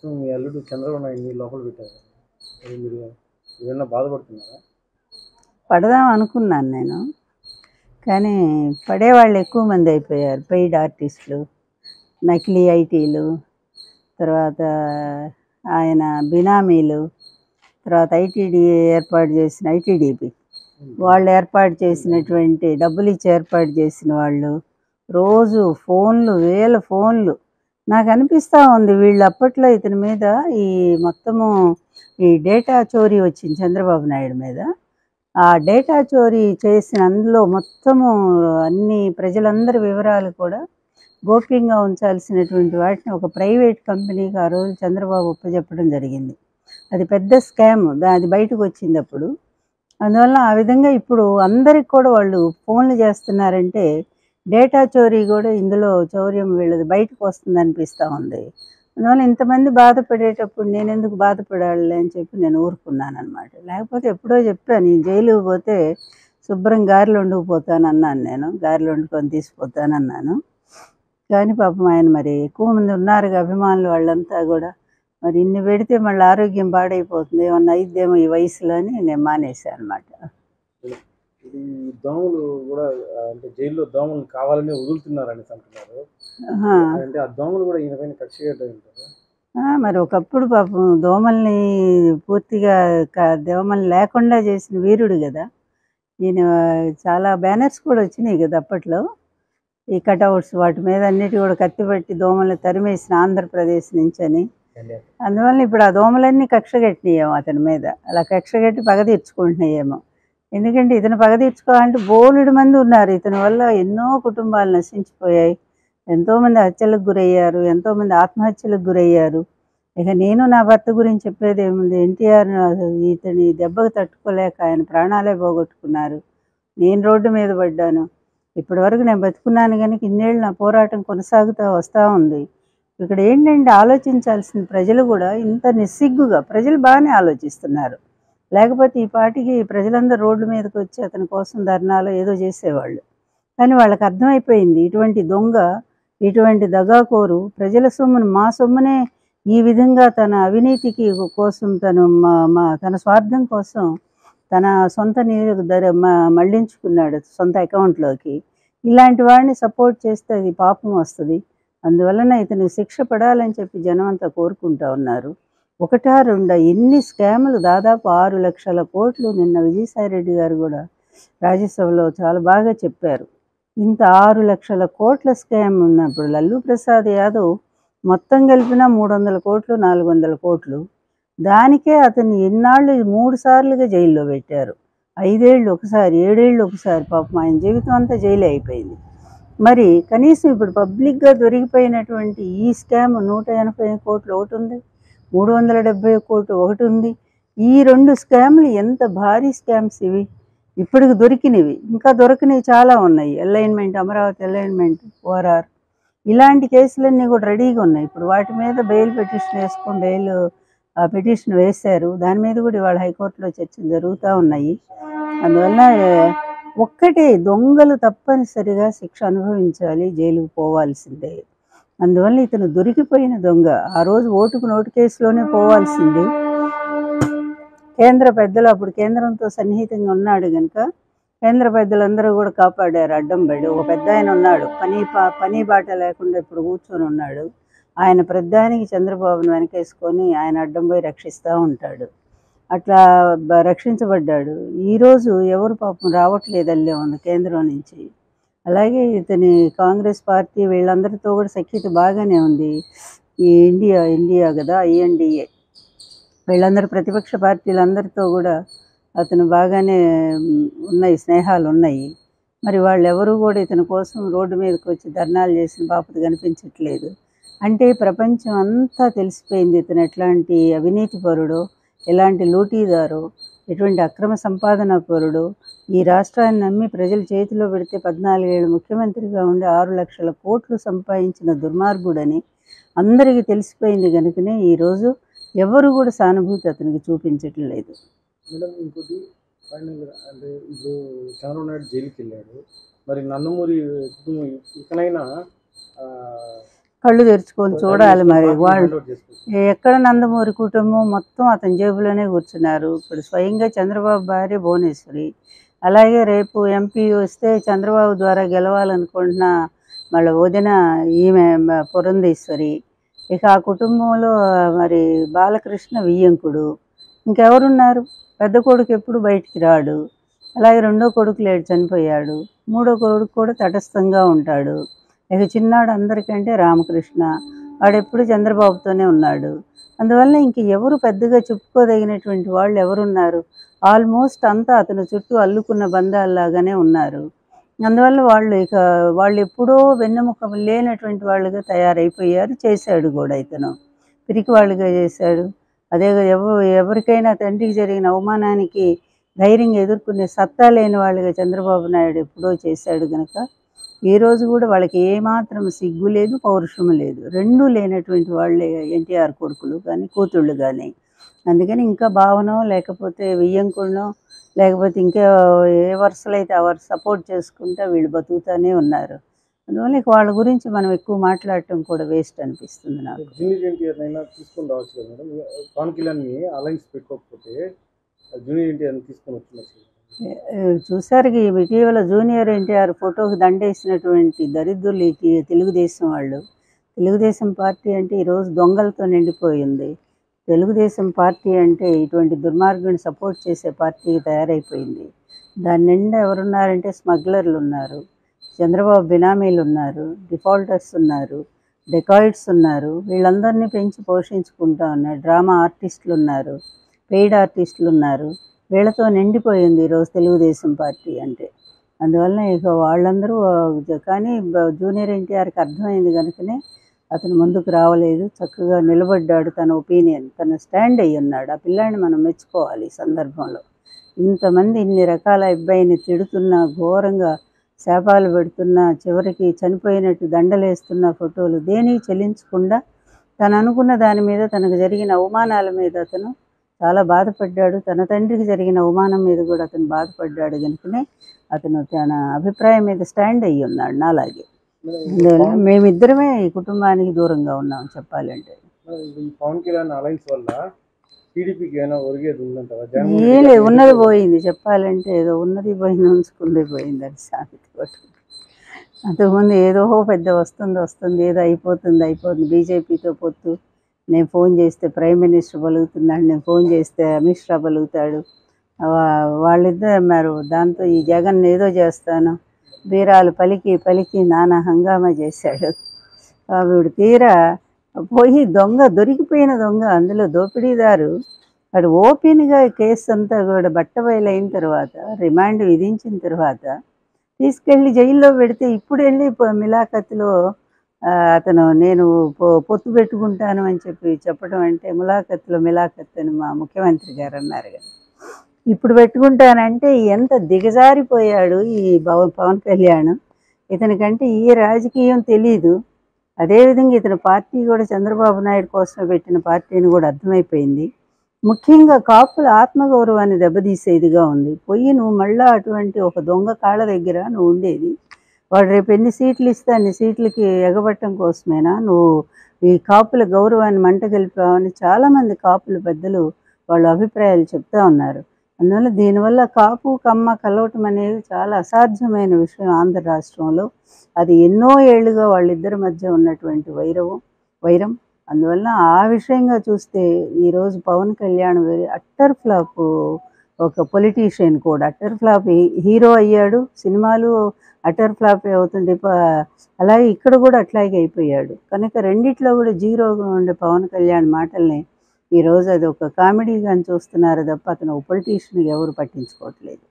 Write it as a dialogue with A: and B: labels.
A: ప్రస్తుతం మీ అల్లుడు చంద్రబాబు నాయుడిని లోపల పెట్టారు మరి మీరు ఏమైనా బాధపడుతున్నారా
B: పడదాం అనుకున్నాను నేను కానీ పడేవాళ్ళు ఎక్కువ మంది అయిపోయారు పెయిడ్ ఆర్టిస్టులు నకిలీ ఐటీలు తర్వాత ఆయన బినామీలు తర్వాత ఐటీడీ ఏర్పాటు చేసిన ఐటీడీపీ వాళ్ళు ఏర్పాటు చేసినటువంటి డబ్బులు ఇచ్చి ఏర్పాటు చేసిన వాళ్ళు రోజు ఫోన్లు వేల ఫోన్లు నాకు అనిపిస్తూ ఉంది వీళ్ళు అప్పట్లో ఇతని మీద ఈ మొత్తము ఈ డేటా చోరీ వచ్చింది చంద్రబాబు నాయుడు మీద ఆ డేటా చోరీ చేసిన అందులో మొత్తము అన్ని ప్రజలందరి వివరాలు కూడా గోప్యంగా ఉంచాల్సినటువంటి వాటిని ఒక ప్రైవేట్ కంపెనీకి ఆ రోజు చంద్రబాబు ఒప్పచెప్పడం జరిగింది అది పెద్ద స్కామ్ దా అది బయటకు వచ్చింది అప్పుడు అందువల్ల ఆ విధంగా ఇప్పుడు అందరికి కూడా వాళ్ళు ఫోన్లు చేస్తున్నారంటే డేటా చోరీ కూడా ఇందులో చౌర్యం వీళ్ళది బయటకు వస్తుంది అనిపిస్తూ ఉంది అందువల్ల ఇంతమంది బాధపడేటప్పుడు నేను ఎందుకు బాధపడాలి అని చెప్పి నేను ఊరుకున్నాను అనమాట లేకపోతే ఎప్పుడో చెప్పాను ఈ జైలుకి పోతే శుభ్రం గారెలు వండుకుపోతాను అన్నాను నేను గారెలు వండుకొని తీసిపోతానన్నాను కానీ పాపం ఆయన మరి ఎక్కువ మంది ఉన్నారు అభిమానులు వాళ్ళంతా కూడా మరి ఇన్ని పెడితే మళ్ళీ ఆరోగ్యం పాడైపోతుంది ఏమన్నా అయిద్దేమో ఈ వయసులో అని నేను మానేశాను అనమాట
A: ఇది ఈ దోమలు కూడా ఆ, అంటే జైల్లో దోమలు కావాలని వదులుతున్నారని అంటున్నారు అంటే ఆ దోమలు కూడా ఈయన పైన కక్ష కట్టారు
B: మరి ఒకప్పుడు పాపం దోమల్ని పూర్తిగా క- దోమలు లేకుండా చేసిన వీరుడు కదా ఈయన చాలా బ్యానర్స్ కూడా వచ్చినాయి కదా అప్పట్లో ఈ కటౌట్స్ వాటి మీద అన్నిటి కూడా కత్తిపెట్టి దోమల్ని తరిమేసిన ఆంధ్రప్రదేశ్ నుంచి అని అందువల్ల ఇప్పుడు ఆ దోమలన్నీ కక్ష కట్టినాయేమో అతని మీద అలా కక్ష కట్టి పగ తీర్చుకుంటున్నాయేమో ఎందుకంటే ఇతను పగ తీర్చుకోవాలంటే బోలెడు మంది ఉన్నారు ఇతని వల్ల ఎన్నో కుటుంబాలు నశించిపోయాయి ఎంతోమంది హత్యలకు గురయ్యారు ఎంతోమంది ఆత్మహత్యలకు గురయ్యారు ఇక నేను నా భర్త గురించి చెప్పేది ఏముంది ఎన్టీఆర్ ఇతని దెబ్బకు తట్టుకోలేక ఆయన ప్రాణాలే పోగొట్టుకున్నారు నేను రోడ్డు మీద పడ్డాను ఇప్పటి వరకు నేను బతుకున్నాను కనుక ఇన్నేళ్ళు నా పోరాటం కొనసాగుతూ వస్తూ ఉంది ఇక్కడ ఏంటంటే ఆలోచించాల్సిన ప్రజలు కూడా ఇంత నిస్సిగ్గుగా ప్రజలు బాగానే ఆలోచిస్తున్నారు లేకపోతే ఈ పాటికి ప్రజలందరూ రోడ్డు మీదకి వచ్చి అతని కోసం ధర్నాలు ఏదో చేసేవాళ్ళు కానీ వాళ్ళకి అర్థమైపోయింది ఇటువంటి దొంగ ఇటువంటి దగాకోరు ప్రజల సొమ్మును మా సొమ్మునే ఈ విధంగా తన అవినీతికి కోసం తను మా మా తన స్వార్థం కోసం తన సొంత నీరు ధర మ- మళ్లించుకున్నాడు సొంత అకౌంట్లోకి ఇలాంటి వాడిని సపోర్ట్ చేస్తే అది పాపం వస్తుంది అందువలన ఇతను శిక్ష పడాలని చెప్పి జనం అంతా కోరుకుంటా ఉన్నారు ఒకటా రెండా ఎన్ని స్కాములు దాదాపు ఆరు లక్షల కోట్లు నిన్న విజయసాయి రెడ్డి గారు కూడా రాజ్యసభలో చాలా బాగా చెప్పారు ఇంత ఆరు లక్షల కోట్ల స్కామ్ ఉన్నప్పుడు లల్లు ప్రసాద్ యాదవ్ మొత్తం కలిపిన మూడు వందల కోట్లు నాలుగు వందల కోట్లు దానికే అతన్ని ఎన్నాళ్ళు మూడు సార్లుగా జైల్లో పెట్టారు ఐదేళ్ళు ఒకసారి ఏడేళ్ళు ఒకసారి పాపం ఆయన జీవితం అంతా జైలే అయిపోయింది మరి కనీసం ఇప్పుడు పబ్లిక్గా దొరికిపోయినటువంటి ఈ స్కామ్ నూట ఎనభై కోట్లు ఒకటి ఉంది మూడు వందల డెబ్బై కోట్లు ఒకటి ఉంది ఈ రెండు స్కామ్లు ఎంత భారీ స్కామ్స్ ఇవి ఇప్పటికి దొరికినవి ఇంకా దొరకనివి చాలా ఉన్నాయి అలైన్మెంట్ అమరావతి అలైన్మెంట్ ఓఆర్ఆర్ ఇలాంటి కేసులన్నీ కూడా రెడీగా ఉన్నాయి ఇప్పుడు వాటి మీద బెయిల్ పిటిషన్ వేసుకొని బెయిల్ పిటిషన్ వేశారు దాని మీద కూడా ఇవాళ హైకోర్టులో చర్చలు జరుగుతూ ఉన్నాయి అందువల్ల ఏ, ఒక్కటే దొంగలు తప్పనిసరిగా శిక్ష అనుభవించాలి జైలుకు పోవాల్సిందే అందువల్ల ఇతను దొరికిపోయిన దొంగ ఆ రోజు ఓటుకు నోటు కేసులోనే పోవాల్సింది కేంద్ర పెద్దలు అప్పుడు కేంద్రంతో సన్నిహితంగా ఉన్నాడు కనుక కేంద్ర పెద్దలందరూ కూడా కాపాడారు అడ్డం పడి ఒక పెద్ద ఆయన ఉన్నాడు పని పా పని బాట లేకుండా ఇప్పుడు కూర్చొని ఉన్నాడు ఆయన ప్రధానికి చంద్రబాబును వెనకేసుకొని ఆయన అడ్డం పోయి రక్షిస్తూ ఉంటాడు అట్లా బ- రక్షించబడ్డాడు ఈరోజు ఎవరు పాపం రావట్లేదు అల్లే ఉంది కేంద్రం నుంచి అలాగే ఇతని కాంగ్రెస్ పార్టీ వీళ్ళందరితో కూడా సఖ్యత బాగానే ఉంది ఈ ఇండియా ఇండియా కదా ఐఎన్డిఏ వీళ్ళందరూ ప్రతిపక్ష పార్టీలందరితో కూడా అతను బాగానే మ్, ఉన్నాయి స్నేహాలు ఉన్నాయి మరి వాళ్ళు ఎవరు కూడా ఇతని కోసం రోడ్డు మీదకి వచ్చి ధర్నాలు చేసిన బాపత కనిపించట్లేదు అంటే ప్రపంచం అంతా తెలిసిపోయింది ఇతను ఎట్లాంటి అవినీతి పరుడో ఎలాంటి లూటీదారో ఎటువంటి అక్రమ సంపాదన పరుడు ఈ రాష్ట్రాన్ని నమ్మి ప్రజల చేతిలో పెడితే పద్నాలుగేళ్ళు ముఖ్యమంత్రిగా ఉండి ఆరు లక్షల కోట్లు సంపాదించిన దుర్మార్గుడని అందరికీ తెలిసిపోయింది కనుకనే ఈరోజు ఎవరు కూడా సానుభూతి అతనికి చూపించటం లేదు
A: మేడం ఇంకోటి ఫైనల్ అంటే ఇప్పుడు చంద్రబాబు నాయుడు జైలుకి వెళ్ళాడు మరి నందమూరి కుటుంబం ఇకనైనా ఆ,
B: కళ్ళు తెరుచుకొని చూడాలి మరి
A: పార్టీ
B: వాళ్ళు
A: హ్యాండ్ ఓవర్ చేసుకుంటారు.
B: ఎక్కడ నందమూరి కుటుంబం మొత్తం అతని జేబులోనే కూర్చున్నారు ఇప్పుడు స్వయంగా చంద్రబాబు భార్య భువనేశ్వరి అలాగే రేపు ఎంపీ వస్తే చంద్రబాబు ద్వారా గెలవాలనుకుంటున్న మళ్ళీ వదిన ఈమె మ- పురంధేశ్వరి ఇక ఆ కుటుంబంలో మరి బాలకృష్ణ వియ్యంకుడు ఇంకెవరున్నారు పెద్ద కొడుకు ఎప్పుడు బయటికి రాడు అలాగే రెండో కొడుకు లేడు చనిపోయాడు మూడో కొడుకు కూడా తటస్థంగా ఉంటాడు ఇక చిన్నాడు అందరికంటే రామకృష్ణ వాడు ఎప్పుడు చంద్రబాబుతోనే ఉన్నాడు అందువల్ల ఇంక ఎవరు పెద్దగా చెప్పుకోదగినటువంటి వాళ్ళు ఎవరున్నారు ఆల్మోస్ట్ అంతా అతని చుట్టూ అల్లుకున్న బంధాల్లాగానే ఉన్నారు అందువల్ల వాళ్ళు ఇక వాళ్ళు ఎప్పుడో వెన్నెముక లేనటువంటి వాళ్ళుగా తయారైపోయారు చేశాడు కూడా ఇతను పిరికి వాళ్ళుగా చేశాడు అదే ఎవ ఎవరికైనా తండ్రికి జరిగిన అవమానానికి ధైర్యంగా ఎదుర్కొనే సత్తా లేని వాళ్ళుగా చంద్రబాబు నాయుడు ఎప్పుడో చేశాడు గనక ఈ రోజు కూడా వాళ్ళకి ఏమాత్రం సిగ్గు లేదు పౌరుషము లేదు రెండూ లేనటువంటి వాళ్ళే ఎన్టీఆర్ కొడుకులు కానీ కూతుళ్ళు కానీ అందుకని ఇంకా భావనో లేకపోతే వియ్యంకుళ్ళనో లేకపోతే ఇంకా ఏ వరుసలు అయితే ఆ వరుస సపోర్ట్ చేసుకుంటే వీళ్ళు బతుకుతానే ఉన్నారు అందువల్ల ఇక వాళ్ళ గురించి మనం ఎక్కువ మాట్లాడటం కూడా వేస్ట్ అనిపిస్తుంది నాకు
A: జూనియర్ ఎన్టీఆర్ అయినా తీసుకొని రావచ్చు కదా మేడం పవన్ కళ్యాణ్ ని అలయన్స్ పెట్టుకోకపోతే జూనియర్ ఎన్టీఆర్ తీసుకొని వచ్చింది
B: ఏ, చూశారు ఈ ఇటీవల జూనియర్ ఎన్టీఆర్ ఫోటోకి దండేసినటువంటి దరిద్రులు ఈ తి- తెలుగుదేశం వాళ్ళు తెలుగుదేశం పార్టీ అంటే ఈరోజు దొంగలతో నిండిపోయింది తెలుగుదేశం పార్టీ అంటే ఇటువంటి దుర్మార్గుని సపోర్ట్ చేసే పార్టీ తయారైపోయింది దాని నిండా ఎవరున్నారంటే స్మగ్లర్లు ఉన్నారు చంద్రబాబు బినామీలు ఉన్నారు డిఫాల్టర్స్ ఉన్నారు డెకాయిడ్స్ ఉన్నారు వీళ్ళందరినీ పెంచి పోషించుకుంటా ఉన్నారు డ్రామా ఆర్టిస్టులు ఉన్నారు పెయిడ్ ఆర్టిస్టులు ఉన్నారు వీళ్ళతో నిండిపోయింది ఈరోజు తెలుగుదేశం పార్టీ అంటే అందువలన ఇక వాళ్ళందరూ ఆ, కానీ బ- జూనియర్ ఎన్టీఆర్కి అర్థమైంది కనుకనే అతను ముందుకు రావలేదు చక్కగా నిలబడ్డాడు తన ఒపీనియన్ తన స్టాండ్ అయ్యి ఉన్నాడు ఆ పిల్లాడిని మనం మెచ్చుకోవాలి ఈ సందర్భంలో ఇంతమంది ఇన్ని రకాల అబ్బాయిని తిడుతున్నా ఘోరంగా శాపాలు పెడుతున్నా చివరికి చనిపోయినట్టు దండలేస్తున్న ఫోటోలు దేనికి చెల్లించకుండా తను అనుకున్న దాని మీద తనకు జరిగిన అవమానాల మీద అతను చాలా బాధపడ్డాడు తన తండ్రికి జరిగిన అవమానం మీద కూడా అతను బాధపడ్డాడు కనుకనే అతను తన అభిప్రాయం మీద స్టాండ్ అయ్యి ఉన్నాడు నాలాగే అందువల్ల మేమిద్దరమే ఈ కుటుంబానికి దూరంగా ఉన్నాం చెప్పాలంటే
A: ఈ పవన్ కళ్యాణ్ అలయన్స్ వల్ల టీడీపీకి ఏమైనా ఒరిగేది ఉందంటారా
B: ఏ
A: జగన్మోహన్
B: లేదు
A: రెడ్డి
B: ఉన్నది పోయింది చెప్పాలంటే ఏదో ఉన్నది పోయింది ఉంచుకుంది పోయింది అది సామెత పట్టుకుంటే అంతకుముందు ఏదో పెద్ద వస్తుంది వస్తుంది ఏదో అయిపోతుంది అయిపోతుంది బీజేపీతో పొత్తు నేను ఫోన్ చేస్తే ప్రైమ్ మినిస్టర్ పలుకుతున్నాడు నేను ఫోన్ చేస్తే అమిత్ షా పలుకుతాడు వా- వాళ్ళిద్దరు మరి దాంతో ఈ జగన్ ఏదో చేస్తాను బీరాలు పలికి పలికి నానా హంగామా చేశాడు ఆవిడ తీరా పోయి దొంగ దొరికిపోయిన దొంగ అందులో దోపిడీదారు వాడు ఓపెన్గా కేసు అంతా కూడా బట్టబయలైన తర్వాత రిమాండ్ విధించిన తర్వాత తీసుకెళ్ళి జైల్లో పెడితే ఇప్పుడు వెళ్ళి ప- మిలాఖత్లో ఆ, అతను నేను పొ- పొత్తు పెట్టుకుంటాను అని చెప్పి చెప్పడం అంటే ములాఖత్లో మిలాఖత్ అని మా ముఖ్యమంత్రి గారు అన్నారు కదా ఇప్పుడు పెట్టుకుంటానంటే ఎంత దిగజారిపోయాడు ఈ పవన్ పవన్ కళ్యాణ్ ఇతనికంటే ఈ రాజకీయం తెలీదు అదేవిధంగా ఇతని పార్టీ కూడా చంద్రబాబు నాయుడు కోసమే పెట్టిన పార్టీని కూడా అర్థమైపోయింది ముఖ్యంగా కాపుల ఆత్మగౌరవాన్ని దెబ్బతీసేదిగా ఉంది పోయి నువ్వు మళ్ళా అటువంటి ఒక దొంగ కాళ్ళ దగ్గర నువ్వు ఉండేది వాడు రేపు ఎన్ని సీట్లు ఇస్తే అన్ని సీట్లకి ఎగబట్టడం కోసమేనా నువ్వు ఈ కాపుల గౌరవాన్ని మంట కలిపావని చాలామంది కాపుల పెద్దలు వాళ్ళ అభిప్రాయాలు చెప్తా ఉన్నారు అందువల్ల దీనివల్ల కాపు కమ్మ కలవటం అనేది చాలా అసాధ్యమైన విషయం ఆంధ్ర రాష్ట్రంలో అది ఎన్నో ఏళ్ళుగా వాళ్ళిద్దరి మధ్య ఉన్నటువంటి వైరవం వైరం అందువల్ల ఆ విషయంగా చూస్తే ఈరోజు Pawan Kalyan very utter flop ఒక పొలిటీషియన్ కూడా అట్టర్ ఫ్లాప్ హీరో అయ్యాడు సినిమాలు అటర్ ఫ్లాప్ అవుతుండే ప- అలాగే ఇక్కడ కూడా అట్లాగే అయిపోయాడు కనుక రెండిట్లో కూడా జీరోగా ఉండే పవన్ కళ్యాణ్ మాటల్ని ఈరోజు అది ఒక కామెడీగా చూస్తున్నారు తప్ప అతను ఒక పొలిటీషియన్గా ఎవరు పట్టించుకోవట్లేదు